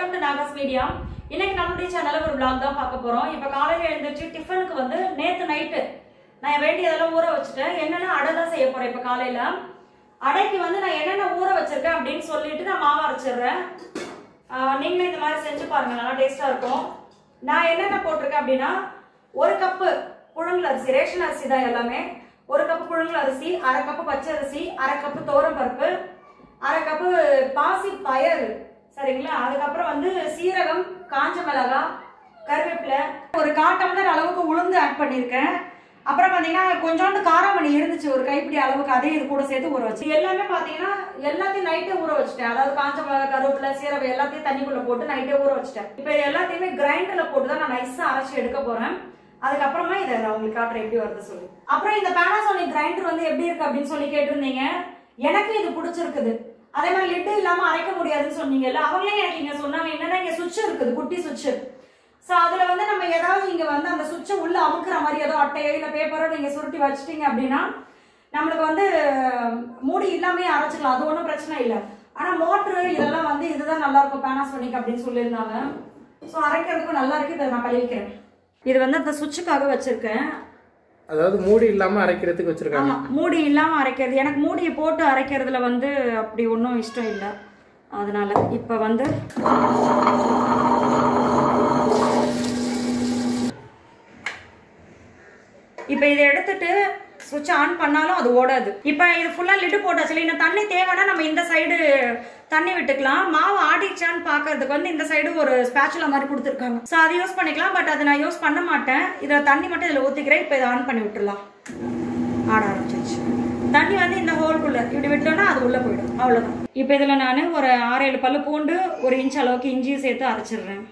Welcome to Nahash media இன்னைக்கு நம்மளுடைய சேனல்ல ஒரு vlog தான் பார்க்க போறோம் இப்ப காலையில எழுந்திருச்சு டிஃபனுக்கு வந்து நேத்து நைட்டு நான் வேண்டியதெல்லாம் ஊற வச்சுட்டேன் என்னென்ன அடை தான் செய்ய போறேன் இப்ப காலையில அடைக்கு வந்து நான் என்னென்ன ஊற வச்சிருக்கேன் அப்படின்னு சொல்லிட்டு நான் மாவு அரைச்சிடுறேன் ஆஹ் நீங்களும் இந்த மாதிரி செஞ்சு பாருங்க நல்லா டேஸ்டா இருக்கும் நான் என்னென்ன போட்டிருக்கேன் அப்படின்னா ஒரு கப்பு புழுங்கல் அரிசி ரேஷன் அரிசி தான் எல்லாமே ஒரு கப்பு புழுங்கல் அரிசி அரை கப்பு பச்சை அரிசி அரை கப்பு தோரம் பருப்பு அரை கப்பு பாசி பயறு சரிங்களா அதுக்கப்புறம் வந்து சீரகம் காஞ்ச மிளகாய் கருவேப்பிலை ஒரு கால் டம்ளர் அளவுக்கு உளுந்து ஆட் பண்ணியிருக்கேன் அப்புறம் பார்த்தீங்கன்னா கொஞ்சோண்டு காராமணி இருந்துச்சு ஒரு கைப்பிடி அளவுக்கு அதையும் இது கூட சேர்த்து ஊற வச்சு எல்லாமே பார்த்தீங்கன்னா எல்லாத்தையும் நைட்டே ஊற வச்சுட்டேன் அதாவது காஞ்ச மிளகாய் கருவேப்பிலை சீரகம் எல்லாத்தையும் தண்ணிக்குள்ள போட்டு நைட்டே ஊற வச்சுட்டேன் இப்போ இது எல்லாத்தையுமே கிரைண்டர்ல போட்டு தான் நான் நைஸா அரைச்சு எடுக்க போறேன் அதுக்கப்புறமா இதை நான் உங்களுக்கு காட்டுறேன் எப்படி வருது சொல்லி அப்புறம் இந்த பேனாசோனிக் கிரைண்டர் வந்து எப்படி இருக்கு அப்படின்னு சொல்லி கேட்டிருந்தீங்க எனக்கு இது பிடிச்சிருக்குது அதே மாதிரி லிட்டு இல்லாம அரைக்க முடியாதுன்னு சொன்னீங்கல்ல அவங்களே எனக்கு இங்க சொன்னாங்க என்னன்னா இங்க சுவிட்ச் இருக்குது குட்டி சுவிட்ச் சோ அதுல வந்து நம்ம ஏதாவது இங்க வந்து அந்த சுவிட்சை உள்ள அமுக்குற மாதிரி ஏதோ அட்டையோ இல்ல பேப்பரோ நீங்க சுருட்டி வச்சிட்டீங்க அப்படின்னா நம்மளுக்கு வந்து மூடி இல்லாமே அரைச்சிக்கலாம் அது ஒன்றும் பிரச்சனை இல்லை ஆனா மோட்ரு இதெல்லாம் வந்து இதுதான் நல்லா இருக்கும் பேனாசோனிக் அப்படின்னு சொல்லியிருந்தாங்க ஸோ அரைக்கிறதுக்கும் நல்லா இருக்கு இதை நான் கழுவிக்கிறேன் இது வந்து அந்த சுவிட்சுக்காக வச்சிருக்கேன் அதாவது மூடி இல்லாம அரைக்கிறதுக்கு வச்சிருக்காங்க ஆமா மூடி இல்லாம அரைக்கிறது எனக்கு மூடியை போட்டு அரைக்கிறதுல வந்து அப்படி ஒன்றும் இஷ்டம் இல்லை அதனால இப்ப வந்து இப்போ இதை எடுத்துட்டு சுவிட்ச் ஆன் பண்ணாலும் அது ஓடாது இப்போ இது ஃபுல்லாக லிட்டு போட்டாச்சு இன்னும் தண்ணி தேவைன்னா நம்ம இந்த சைடு தண்ணி விட்டுக்கலாம் மாவு ஆடிச்சான்னு பார்க்கறதுக்கு வந்து இந்த சைடு ஒரு ஸ்பேச்சுலா மாதிரி கொடுத்துருக்காங்க ஸோ அதை யூஸ் பண்ணிக்கலாம் பட் அதை நான் யூஸ் பண்ண மாட்டேன் இதில் தண்ணி மட்டும் இதில் ஊற்றிக்கிறேன் இப்போ இதை ஆன் பண்ணி விட்டுறலாம் ஆட ஆரம்பிச்சிருச்சு தண்ணி வந்து இந்த ஹோல்குள்ள இப்படி விட்டோம்னா அது உள்ள போயிடும் அவ்வளவுதான் இப்போ இதுல நான் ஒரு ஆறு ஏழு பல்லு பூண்டு ஒரு இன்ச் அளவுக்கு இஞ்சியும் சேர்த்து அரைச்சிடுறேன்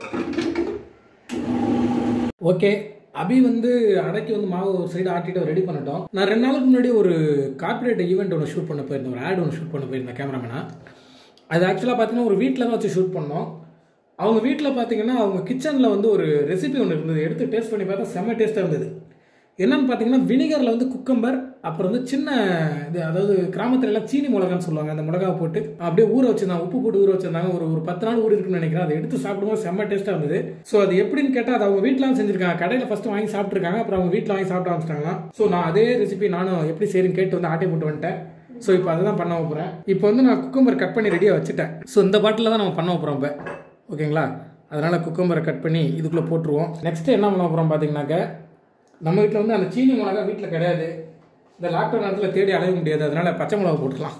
ஓகே அபி வந்து அடைக்கு வந்து மாவு ஒரு சைடு ஆட்டிட்டு ரெடி பண்ணிட்டோம் நான் ரெண்டு நாளுக்கு முன்னாடி ஒரு கார்பரேட் ஈவெண்ட் ஒன்று ஷூட் பண்ண போயிருந்தேன் ஒரு ஆட் ஒன்று ஷூட் பண்ண போயிருந்தேன் கேமராமேனா அது ஆக்சுவலாக பார்த்தீங்கன்னா ஒரு வீட்டில் தான் வச்சு ஷூட் பண்ணோம் அவங்க வீட்டில் பார்த்தீங்கன்னா அவங்க கிச்சனில் வந்து ஒரு ரெசிபி ஒன்று இருந்தது எடுத்து டேஸ்ட் பண்ணி பார்த்தா செம்ம டேஸ்ட்டாக இருந்தது என்னன்னு பார்த்தீங்கன்னா வினிகரில் வந்து குக்கம்பர் அப்புறம் வந்து சின்ன இது அதாவது கிராமத்துல எல்லாம் சீனி மிளகான்னு சொல்லுவாங்க அந்த மிளகாவை போட்டு அப்படியே ஊற வச்சிருந்தாங்க உப்பு போட்டு ஊற வச்சிருந்தாங்க ஒரு ஒரு பத்து நாள் ஊறி இருக்குன்னு நினைக்கிறேன் அதை எடுத்து சாப்பிடும்போது செம்ம டேஸ்ட்டாக இருந்தது ஸோ அது எப்படின்னு கேட்டால் அது அவங்க வீட்டிலாம் செஞ்சிருக்காங்க கடையில் ஃபஸ்ட்டு வாங்கி சாப்பிட்ருக்காங்க அப்புறம் அவங்க வீட்டில் வாங்கி சாப்பிட்டு ஆரம்பிச்சிட்டாங்களாம் ஸோ நான் அதே ரெசிபி நானும் எப்படி சரின்னு கேட்டு வந்து ஆட்டை போட்டு வந்துட்டேன் ஸோ இப்போ அதை தான் பண்ண போகிறேன் இப்போ வந்து நான் குக்கம்பர் கட் பண்ணி ரெடியாக வச்சுட்டேன் ஸோ இந்த பாட்டில் தான் நம்ம பண்ண போகிறோம் இப்போ ஓகேங்களா அதனால் குக்கம்பரை கட் பண்ணி இதுக்குள்ளே போட்டுருவோம் நெக்ஸ்ட்டு என்ன பண்ண போகிறோம் பார்த்தீங்கன்னாக்க நம்ம வீட்டில் வந்து அந்த சீனி மிளகா வீட்டில் கிடையாது இந்த லாக்டவுன் நேரத்தில் தேடி அலைய முடியாது அதனால பச்சை மிளகா போட்டுக்கலாம்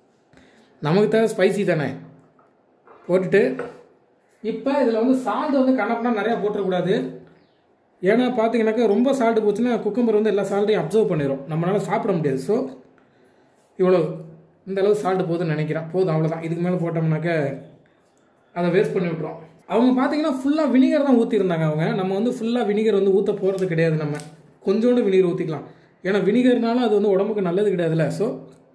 நமக்கு தேவை ஸ்பைசி தானே போட்டுட்டு இப்போ இதில் வந்து சால்ட் வந்து கணக்குனா நிறையா போட்டுறக்கூடாது ஏன்னா பார்த்தீங்கன்னாக்கா ரொம்ப சால்ட் போச்சுன்னா குக்கம்பர் வந்து எல்லா சால்ட்டையும் அப்சர்வ் பண்ணிடும் நம்மளால சாப்பிட முடியாது ஸோ இவ்வளோ இந்த அளவு சால்ட் போதுன்னு நினைக்கிறேன் போதும் அவ்வளோதான் இதுக்கு மேலே போட்டோம்னாக்க அதை வேஸ்ட் பண்ணி விட்ருவோம் அவங்க பார்த்தீங்கன்னா ஃபுல்லாக வினிகர் தான் ஊற்றிருந்தாங்க அவங்க நம்ம வந்து ஃபுல்லாக வினிகர் வந்து ஊற்ற போகிறது கிடையாது நம்ம கொஞ்சோண்டு வினிகர் ஊற்றிக்கலாம் ஏன்னா வினிகர்னாலும் அது வந்து உடம்புக்கு நல்லது கிடையாதுல்ல ஸோ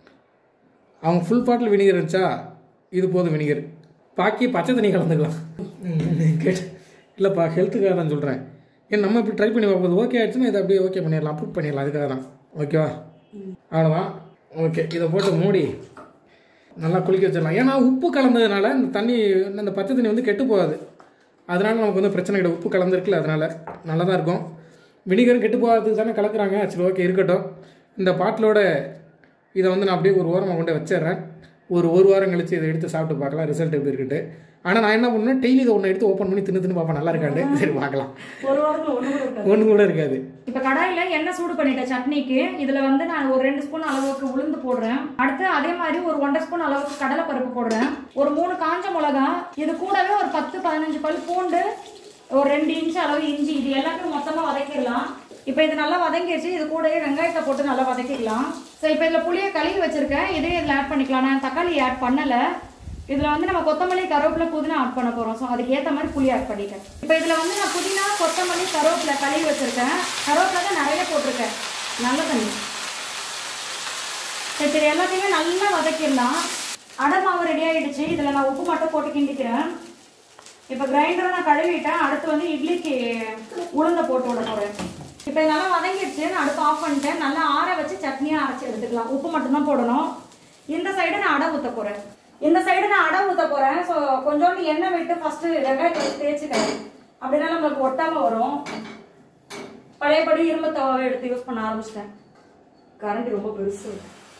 அவங்க ஃபுல் பாட்டில் வினிகர் இருந்துச்சா இது போதும் வினிகர் பாக்கி பச்சை தண்ணி கலந்துக்கலாம் கேட்டு இல்லைப்பா ஹெல்த்துக்காக தான் சொல்கிறேன் ஏன் நம்ம இப்படி ட்ரை பண்ணி பார்ப்போம் ஓகே ஆயிடுச்சுன்னா இதை அப்படியே ஓகே பண்ணிடலாம் அப்ரூவ் பண்ணிடலாம் அதுக்காக தான் ஓகேவா அவ்வளோதான் ஓகே இதை போட்டு மூடி நல்லா குளிக்க வச்சிடலாம் ஏன்னா உப்பு கலந்ததுனால இந்த தண்ணி இந்த பச்சை தண்ணி வந்து கெட்டு போகாது அதனால நமக்கு வந்து பிரச்சனை கிடையாது உப்பு கலந்துருக்குல்ல அதனால நல்லா தான் இருக்கும் வினிகரும் கெட்டு போகாததுக்கு தானே கலக்குறாங்க சரி ஓகே இருக்கட்டும் இந்த பாட்டிலோட இதை வந்து நான் அப்படியே ஒரு ஓரமாக கொண்டு வச்சிடுறேன் ஒரு ஒரு வாரம் கழிச்சு இதை எடுத்து சாப்பிட்டு பார்க்கலாம் ரிசல்ட் எப்படி இருக்குட்டு ஆனால் நான் என்ன பண்ணுவேன் டெய்லி இதை ஒன்று எடுத்து ஓப்பன் பண்ணி தின்னு தின்னு பார்ப்பேன் நல்லா இருக்காண்டு சரி பார்க்கலாம் ஒரு வாரத்துல ஒண்ணு கூட இருக்காது ஒன்று கூட இருக்காது இப்ப கடாயில எண்ணெய் சூடு பண்ணிட்டேன் சட்னிக்கு இதுல வந்து நான் ஒரு ரெண்டு ஸ்பூன் அளவுக்கு உளுந்து போடுறேன் அடுத்து அதே மாதிரி ஒரு ஒன்றரை ஸ்பூன் அளவுக்கு கடலை பருப்பு போடுறேன் ஒரு மூணு காஞ்ச மிளகா இது கூடவே ஒரு பத்து பதினஞ்சு பல் பூண்டு ஒரு ரெண்டு இன்ச் அளவு இஞ்சி இது எல்லாத்தையும் மொத்தமா வதக்கிடலாம் இப்போ இது நல்லா வதங்கிடுச்சு இது கூடவே வெங்காயத்தை போட்டு நல்லா வதக்கிக்கலாம் ஸோ இப்போ இதில் புளியை கழுவி வச்சிருக்கேன் இதையும் இதில் ஆட் பண்ணிக்கலாம் நான் தக்காளி ஆட் பண்ணலை இதில் வந்து நம்ம கொத்தமல்லி கருவேப்பிலை புதினா ஆட் பண்ண போகிறோம் ஸோ அதுக்கு ஏற்ற மாதிரி புளி ஆட் பண்ணிட்டேன் இப்போ இதில் வந்து நான் புதினா கொத்தமல்லி கருவேப்பிலை கழுவி வச்சிருக்கேன் கருவேப்பிலை தான் நிறைய போட்டிருக்கேன் நல்ல தண்ணி சரி சரி எல்லாத்தையுமே நல்லா வதக்கிடலாம் அடை மாவு ரெடி ஆயிடுச்சு இதில் நான் உப்பு மட்டும் போட்டு கிண்டிக்கிறேன் இப்போ கிரைண்டரை நான் கழுவிட்டேன் அடுத்து வந்து இட்லிக்கு உளுந்த போட்டு விட போகிறேன் இப்போ இது நல்லா வதங்கிடுச்சு நான் அடுப்பு ஆஃப் பண்ணிட்டேன் நல்லா ஆற வச்சு சட்னியாக அரைச்சி எடுத்துக்கலாம் உப்பு மட்டும்தான் போடணும் இந்த சைடு நான் அடை ஊற்ற போகிறேன் இந்த சைடு நான் அடை ஊத்த போறேன் ஸோ கொஞ்சோண்டு எண்ணெய் விட்டு ஃபர்ஸ்ட் வெங்காயத்தை வச்சு தேய்ச்சிக்கிறேன் அப்படின்னா நம்மளுக்கு ஒட்டாம வரும் பழையபடி இரும்பு தவாவை எடுத்து யூஸ் பண்ண ஆரம்பிச்சிட்டேன் கரண்ட் ரொம்ப பெருசு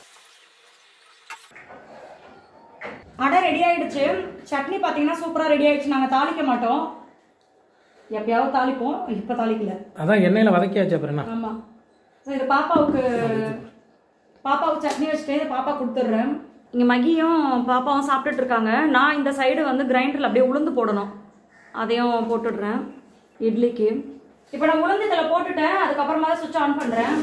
அடை ரெடி ஆயிடுச்சு சட்னி பார்த்தீங்கன்னா சூப்பராக ரெடி ஆயிடுச்சு நாங்கள் தாளிக்க மாட்டோம் எப்பயாவது தாளிப்போம் இப்போ தாளிக்கல அதான் எண்ணெயில் வதக்கியாச்சு அப்புறம் என்ன ஆமா ஸோ இது பாப்பாவுக்கு பாப்பாவுக்கு சட்னி வச்சுட்டு இதை பாப்பா கொடுத்துட்றேன் இங்கே மகியும் பாப்பாவும் சாப்பிட்டுட்டு இருக்காங்க நான் இந்த சைடு வந்து கிரைண்டரில் அப்படியே உளுந்து போடணும் அதையும் போட்டுடுறேன் இட்லிக்கு இப்போ நான் உளுந்து இதில் போட்டுட்டேன் அதுக்கப்புறமா தான் சுவிட்ச் ஆன் பண்ணுறேன்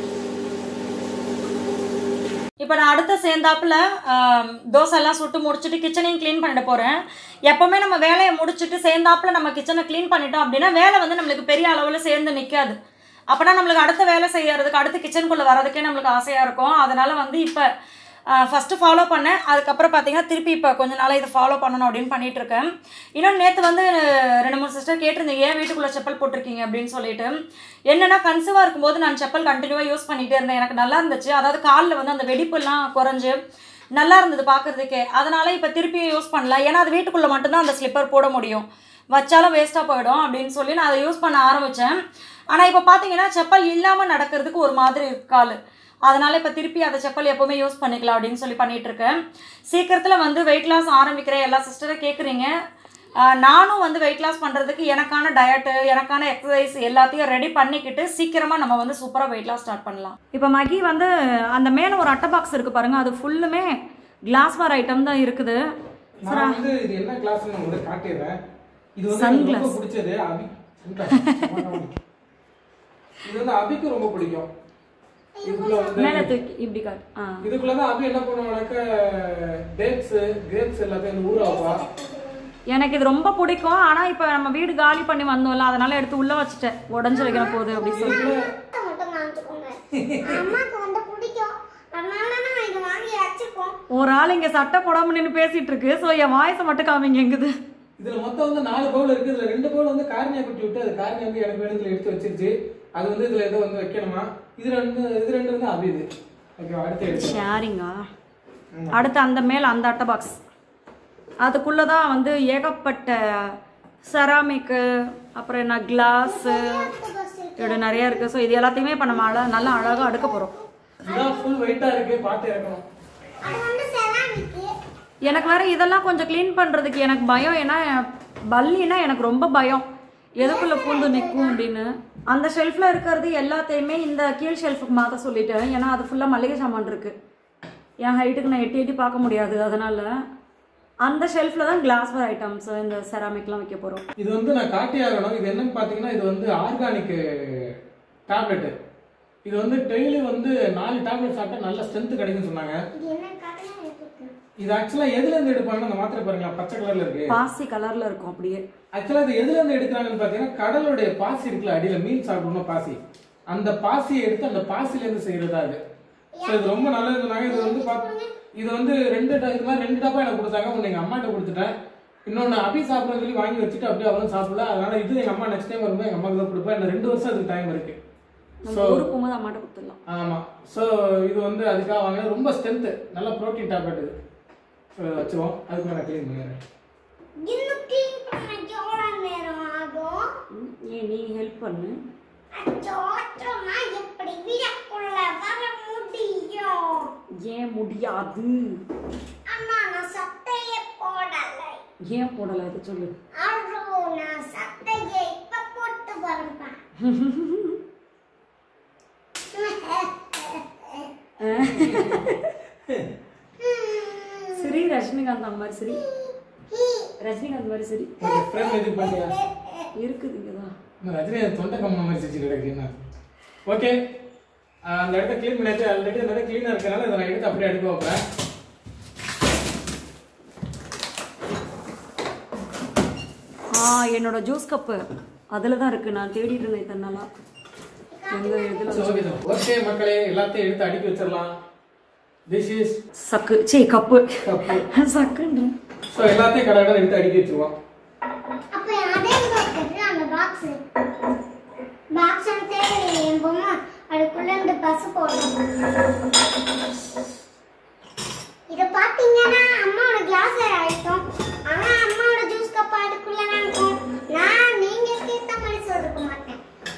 இப்போ நான் அடுத்த சேர்ந்தாப்புல ஆம், தோசை எல்லாம் சுட்டு முடிச்சுட்டு கிச்சனையும் க்ளீன் பண்ணிட்டு போகிறேன் எப்போவுமே நம்ம வேலையை முடிச்சுட்டு சேர்ந்தாப்புல நம்ம கிச்சனை க்ளீன் பண்ணிட்டோம் அப்படின்னா வேலை வந்து நம்மளுக்கு பெரிய அளவில் சேர்ந்து நிற்காது அப்போனா நம்மளுக்கு அடுத்த வேலை செய்யறதுக்கு அடுத்த கிச்சனுக்குள்ளே வரதுக்கே நம்மளுக்கு ஆசையாக இருக்கும் அதனால் வந்து இப்போ ஃபஸ்ட்டு ஃபாலோ பண்ணேன் அதுக்கப்புறம் பார்த்தீங்கன்னா திருப்பி இப்போ கொஞ்ச நாளாக இதை ஃபாலோ பண்ணணும் அப்படின்னு பண்ணிட்டு இருக்கேன் இன்னொன்று நேற்று வந்து ரெண்டு மூணு சிஸ்டர் கேட்டிருந்தீங்க ஏன் வீட்டுக்குள்ளே செப்பல் போட்டிருக்கீங்க அப்படின்னு சொல்லிட்டு என்னென்னா கன்சீவாக இருக்கும்போது நான் செப்பல் கண்டினியூவாக யூஸ் பண்ணிகிட்டே இருந்தேன் எனக்கு நல்லா இருந்துச்சு அதாவது காலில் வந்து அந்த வெடிப்புலாம் குறைஞ்சு நல்லா இருந்தது பார்க்கறதுக்கே அதனால இப்போ திருப்பியும் யூஸ் பண்ணல ஏன்னா அது வீட்டுக்குள்ளே மட்டும்தான் அந்த ஸ்லிப்பர் போட முடியும் வச்சாலும் வேஸ்ட்டாக போயிடும் அப்படின்னு சொல்லி நான் அதை யூஸ் பண்ண ஆரம்பித்தேன் ஆனால் இப்போ பார்த்தீங்கன்னா செப்பல் இல்லாமல் நடக்கிறதுக்கு ஒரு மாதிரி இருக்கு கால் அதனால இப்போ திருப்பி அதை செப்பல் எப்போவுமே யூஸ் பண்ணிக்கலாம் அப்படின்னு சொல்லி பண்ணிட்டு இருக்கேன் சீக்கிரத்தில் வந்து வெயிட் லாஸ் ஆரம்பிக்கிறேன் எல்லா சிஸ்டரும் கேட்குறீங்க நானும் வந்து வெயிட் லாஸ் பண்ணுறதுக்கு எனக்கான டயட்டு எனக்கான எக்ஸசைஸ் எல்லாத்தையும் ரெடி பண்ணிக்கிட்டு சீக்கிரமாக நம்ம வந்து சூப்பராக வெயிட் லாஸ் ஸ்டார்ட் பண்ணலாம் இப்போ மகி வந்து அந்த மேலே ஒரு அட்டை பாக்ஸ் இருக்குது பாருங்க அது ஃபுல்லுமே கிளாஸ்வேர் ஐட்டம் தான் இருக்குது நான் வந்து இது என்ன கிளாஸ் நான் உங்களுக்கு காட்டிடுறேன் இது வந்து எனக்கு ரொம்ப பிடிச்சது அபி இது வந்து அபிக்கு ரொம்ப பிடிக்கும் இதுக்குள்ள வந்து மேலே தூக்கி இப்படி காட்டு ஆ இதுக்குள்ள தான் அபி என்ன பண்ணுவானாக்க டேட்ஸ் கிரேப்ஸ் எல்லாத்தையும் வந்து ஊற வைப்பா எனக்கு இது ரொம்ப பிடிக்கும் ஆனால் இப்போ நம்ம வீடு காலி பண்ணி வந்தோம்ல அதனால எடுத்து உள்ளே வச்சுட்டேன் உடஞ்சி வைக்கிற போகுது அப்படி சொல்லி இதுக்குள்ள மட்டும் வாங்கிக்கோங்க அம்மாக்கு வந்து பிடிக்கும் அதனால நான் இதை வாங்கி வச்சுப்போம் ஒரு ஆள் இங்கே சட்டை போடாம நின்று பேசிட்டு இருக்கு ஸோ என் வாய்ஸை மட்டும் காமிங்க எங்குது இதுல மொத்தம் வந்து நாலு பவுல் இருக்கு இதுல ரெண்டு பவுல் வந்து காரணியா குட்டி விட்டு அது காரணியா வந்து எனக்கு வேணுத்துல எடுத்து வச்சிருச்சு அது வந்து இதுல ஏதோ வந்து வைக்கணுமா இது ரெண்டு இது ரெண்டு வந்து அபி இது ஓகே அடுத்து எடுத்து ஷேரிங்கா அடுத்து அந்த மேல் அந்த அட்டை பாக்ஸ் அதுக்குள்ளே தான் வந்து ஏகப்பட்ட செராமிக்கு அப்புறம் என்ன கிளாஸு இப்படி நிறைய இருக்குது ஸோ இது எல்லாத்தையுமே இப்போ நம்ம அழ நல்லா அழகாக அடுக்க போகிறோம் இதான் ஃபுல் வெயிட்டா இருக்கு பார்த்து இறக்கணும் அது வந்து செராமிக்கு எனக்கு வேற இதெல்லாம் கொஞ்சம் க்ளீன் பண்ணுறதுக்கு எனக்கு பயம் ஏன்னா பல்லினா எனக்கு ரொம்ப பயம் எதுக்குள்ளே பூந்து நிற்கும் அப்படின்னு அந்த ஷெல்ஃபில் இருக்கிறது எல்லாத்தையுமே இந்த கீழ் ஷெல்ஃபுக்கு மாற்ற சொல்லிட்டேன் ஏன்னா அது ஃபுல்லாக மளிகை சாமான் இருக்குது என் ஹைட்டுக்கு நான் எட்டி எட்டி பார்க்க முடியாது அதனால அந்த ஷெல்ஃபில் தான் கிளாஸ்வேர் ஐட்டம்ஸ் இந்த செராமிக்லாம் வைக்க போகிறோம் இது வந்து நான் காட்டி ஆகணும் இது என்னன்னு பாத்தீங்கன்னா இது வந்து ஆர்கானிக் டேப்லெட் இது வந்து டெய்லி வந்து நாலு டேப்லெட் சாப்பிட்டா நல்ல ஸ்ட்ரென்த் கிடைக்கும்னு சொன்னாங்க இது என்ன காட்டுனா எனக்கு இது ஆக்சுவலா எதுல இருந்து எடுப்பாங்க அந்த மாத்திரை பாருங்களா பச்சை கலர்ல இருக்கு பாசி கலரில் இருக்கும் அப்படியே ஆக்சுவலா இது எதுல இருந்து எடுக்கிறாங்கன்னு பாத்தீங்கன்னா கடலுடைய பாசி இருக்குல்ல அடியில மீன் சாப்பிடணும் பாசி அந்த பாசியை எடுத்து அந்த பாசில இருந்து செய்யறதா இது ஸோ இது ரொம்ப நல்லது சொன்னாங்க இது வந்து பாத்- இது வந்து ரெண்டு ட- இது மாதிரி ரெண்டு டப்பா எனக்கு கொடுத்தாங்க ஒன்று எங்க அம்மாட்ட கொடுத்துட்டேன் இன்னொன்னு அபி சாப்பிட்றது சொல்லி வாங்கி வச்சுட்டு அப்படியே அவரும் சாப்பிடல அதனால இது எங்க அம்மா நெக்ஸ்ட் டைம் வரும்போது எங்க அம்மாக்கு தான் கொடுப்பேன் இன்னும் ரெண்டு வருஷம் அதுக்கு டைம் இருக்கு நம்ம ஊருக்கு போகும்போது அம்மாட்ட கொடுத்துடலாம் ஆமா ஸோ இது வந்து அதுக்காக வாங்க ரொம்ப ஸ்ட்ரென்த் நல்ல ப்ரோட்டீன் டேப்லெட் இது ஸோ வச்சுருவோம் அதுக்கு நான் க்ளீன் பண்ணிடுறேன் இன்னும் க்ளீன் பண்ண எவ்வளோ நேரம் ஆகும் ம், ஏன் நீ ஹெல்ப் பண்ணு அச்சோ அச்சோ நான் எப்படி வீட்டுக்குள்ள வர முடியும் ஏன் முடியாது அம்மா நான் சட்டையே போடலை ஏன் போடலை அது சொல்லு அவ்வளோ நான் சட்டையை இப்ப போட்டு வரப்பேன் சரி ரஜினிகாந்த் அந்த மாதிரி சரி ரஜினிகாந்த் மாதிரி சரி ஃப்ரெண்ட் இது பண்ணியா இருக்குது இங்கதான் இந்த ரஜினி தொண்டை கம்ம மாதிரி செஞ்சு கிடக்குன்னா ஓகே அந்த இடத்த க்ளீன் பண்ணியாச்சு ஆல்ரெடி அந்த இடம் க்ளீனாக இருக்கனால இதை நான் எடுத்து அப்படியே அடுக்க வைப்பேன் ஆ என்னோட ஜூஸ் கப்பு அதில் தான் இருக்குது நான் தேடிட்டு இருந்தேன் இத்தனை நாளா எங்க இதில் ஓகே ஓகே மக்களே எல்லாத்தையும் எடுத்து அடுக்கி வச்சிடலாம் திஸ் இஸ் சக்கு சீ கப்பு கப்பு சக்குன்ற ஸோ எல்லாத்தையும் கடை எடுத்து அடுக்கி வச்சிருவோம் அப்ப அதே பாக்ஸ் அந்த பாக்ஸ் பாக்ஸ் தேவையில்லை என் பொம்மை அதுக்குள்ள இந்த பசு போடணும் இத பாத்தீங்கன்னா அம்மாவோட கிளாஸ் ஆயிட்டோம் ஆனா அம்மாவோட ஜூஸ் கப் அதுக்குள்ள தான் இருக்கும் நான் நீங்க கேட்ட மாதிரி சொல்லிருக்க மாட்டேன்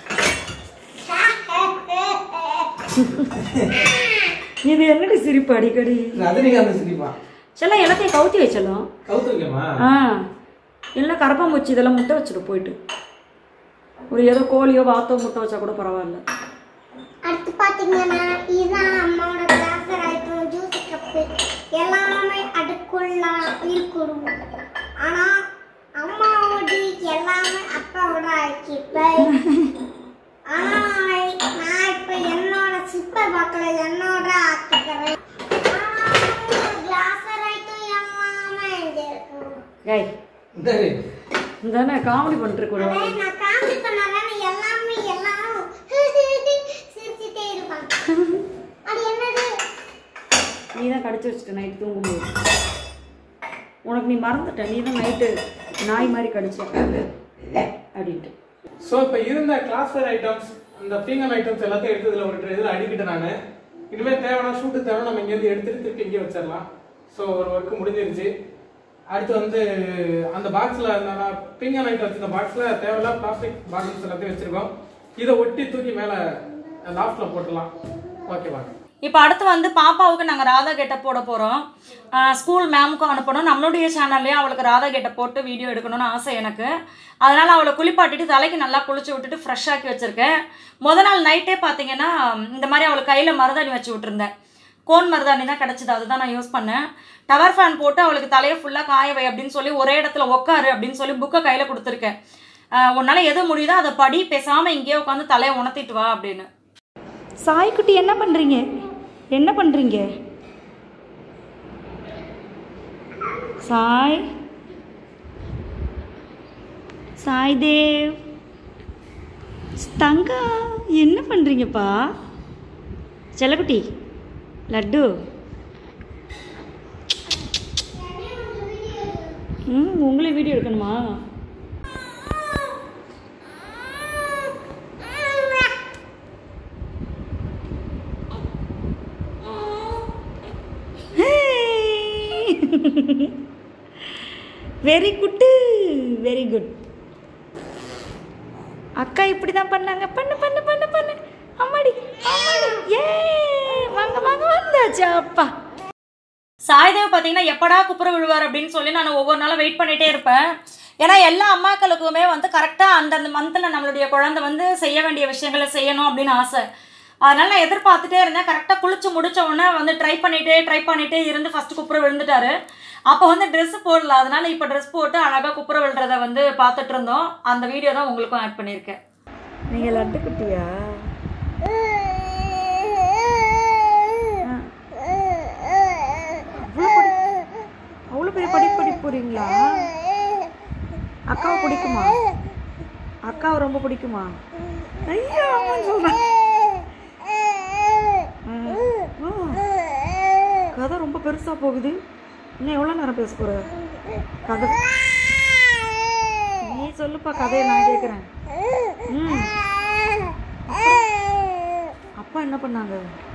இது என்னடி சிரிப்பு அடிக்கடி ரஜினிகாந்த் சிரிப்பா செல்லம் எல்லாத்தையும் கவுத்தி வச்சலாம் கவுத்துருக்கேம்மா ஆ இல்லை கரப்பாம்பூச்சி இதெல்லாம் முட்டை வச்சிரு போயிட்டு ஒரு ஏதோ கோழியோ வாத்தோ முட்டை வச்சா கூட பரவாயில்ல அடுத்து பாத்தீங்கன்னா இதுதான் அம்மாவோட கிளாஸ் ஆயிட்டோம் ஜூஸ் கப்பு எல்லாமே அதுக்குள்ள இருக்கணும் ஆனா அம்மாவோட எல்லாமே அப்பாவோட ஆயிடுச்சு இப்ப ஆனா நான் இப்ப என்னோட சிப்பர் பாக்கல என்னோட ஆக்கிக்கிறேன் கிளாஸ் ஆயிட்டும் எல்லாமே இங்க இருக்கும் ஏய் சரி தானே காமெடி பண்ணிட்டு கூட அதே நான் காமெடி பண்ணாதான் எல்லாமே எல்லாரும் சிரிச்சுட்டே இருப்பாங்க அது என்னது நீ தான் கடிச்சு வச்சுட்ட நைட்டு தூங்கும்போது உனக்கு நீ மறந்துட்ட நீ தான் நைட்டு நாய் மாதிரி கடிச்ச அப்படின்ட்டு ஸோ இப்போ இருந்த கிளாஸ்வேர் ஐட்டம்ஸ் அந்த பீங்கன் ஐட்டம்ஸ் எல்லாத்தையும் எடுத்து இதில் ஒரு இதில் அடிக்கிட்டு நான் இனிமேல் தேவைன்னா ஷூட்டு தேவை நம்ம இங்கேருந்து எடுத்துட்டு திருப்பி இங்கே வச்சிடலாம் ஸோ ஒரு ஒர்க்கு முடிஞ்சிருச்சு அடுத்து வந்து அந்த பாக்ஸில் அந்த பீங்கன் ஐட்டம் வச்சிருந்த பாக்ஸில் தேவையில்லாம் பிளாஸ்டிக் பாட்டில்ஸ் எல்லாத்தையும் வச்சிருக்கோம் இதை ஒட்டி தூக்கி மேலே லாஃப்டில் போட்டுடலாம் ஓகே வாங்க இப்போ அடுத்து வந்து பாப்பாவுக்கு நாங்கள் ராதா கெட்ட போட போகிறோம் ஸ்கூல் மேமுக்கும் அனுப்பணும் நம்மளுடைய சேனல்லையும் அவளுக்கு ராதா கெட்ட போட்டு வீடியோ எடுக்கணும்னு ஆசை எனக்கு அதனால் அவளை குளிப்பாட்டிட்டு தலைக்கு நல்லா குளிச்சு விட்டுட்டு ஃப்ரெஷ் ஆக்கி வச்சுருக்கேன் முத நாள் நைட்டே பார்த்தீங்கன்னா இந்த மாதிரி அவளுக்கு கையில் மருதாணி வச்சு விட்டுருந்தேன் கோன் மருதாணி தான் கிடச்சிது அதுதான் நான் யூஸ் பண்ணேன் டவர் ஃபேன் போட்டு அவளுக்கு தலையை ஃபுல்லாக காய வை அப்படின்னு சொல்லி ஒரே இடத்துல உட்காரு அப்படின்னு சொல்லி புக்கை கையில் கொடுத்துருக்கேன் உன்னால் எது முடியுதோ அதை படி பேசாமல் இங்கேயே உட்காந்து தலையை உணர்த்திட்டு வா அப்படின்னு சாய்க்குட்டி என்ன பண்ணுறீங்க என்ன பண்ணுறீங்க சாய் சாய் தேவ் தங்கா என்ன பண்ணுறீங்கப்பா செல்லக்குட்டி லட்டு ம் உங்களே வீடியோ எடுக்கணுமா வெரி குட்டு வெரி குட் அக்கா இப்படி தான் பண்ணாங்க பண்ணு பண்ணு பண்ணு பண்ணு அம்மாடி அம்மாடி ஏ வாங்க வாங்க வந்தாச்சு அப்பா சாய்தேவ் பார்த்தீங்கன்னா எப்படா குப்புற விழுவார் அப்படின்னு சொல்லி நான் ஒவ்வொரு நாளும் வெயிட் பண்ணிகிட்டே இருப்பேன் ஏன்னா எல்லா அம்மாக்களுக்குமே வந்து கரெக்டாக அந்தந்த மந்தில் நம்மளுடைய குழந்தை வந்து செய்ய வேண்டிய விஷயங்களை செய்யணும் அப்படின்னு ஆசை அதனால் நான் எதிர்பார்த்துட்டே இருந்தேன் கரெக்டாக குளிச்சு முடிச்ச உடனே வந்து ட்ரை பண்ணிகிட்டே ட்ரை பண்ணிகிட்டே இருந்து ஃபஸ்ட்டு குப்புற விழுந்துட்டாரு அப்போ வந்து ட்ரெஸ் போடல அதனால இப்போ ட்ரெஸ் போட்டு அழகாக குப்புற விழுறத வந்து பார்த்துட்டு இருந்தோம் அந்த வீடியோ தான் உங்களுக்கும் ஆட் பண்ணியிருக்கேன் நீங்கள் லட்டு குட்டியா அவ்வளோ பெரிய படி படி போறீங்களா அக்காவை பிடிக்குமா அக்காவை ரொம்ப பிடிக்குமா ஐயோ ஆமான்னு சொல்றேன் ஆ. கதை ரொம்ப பெருசா போகுது இன்னும் எவ்வளோ நேரம் பேச போற கதை நீ சொல்லுப்பா கதையை நான் கேட்குறேன் ம் அப்பா என்ன பண்ணாங்க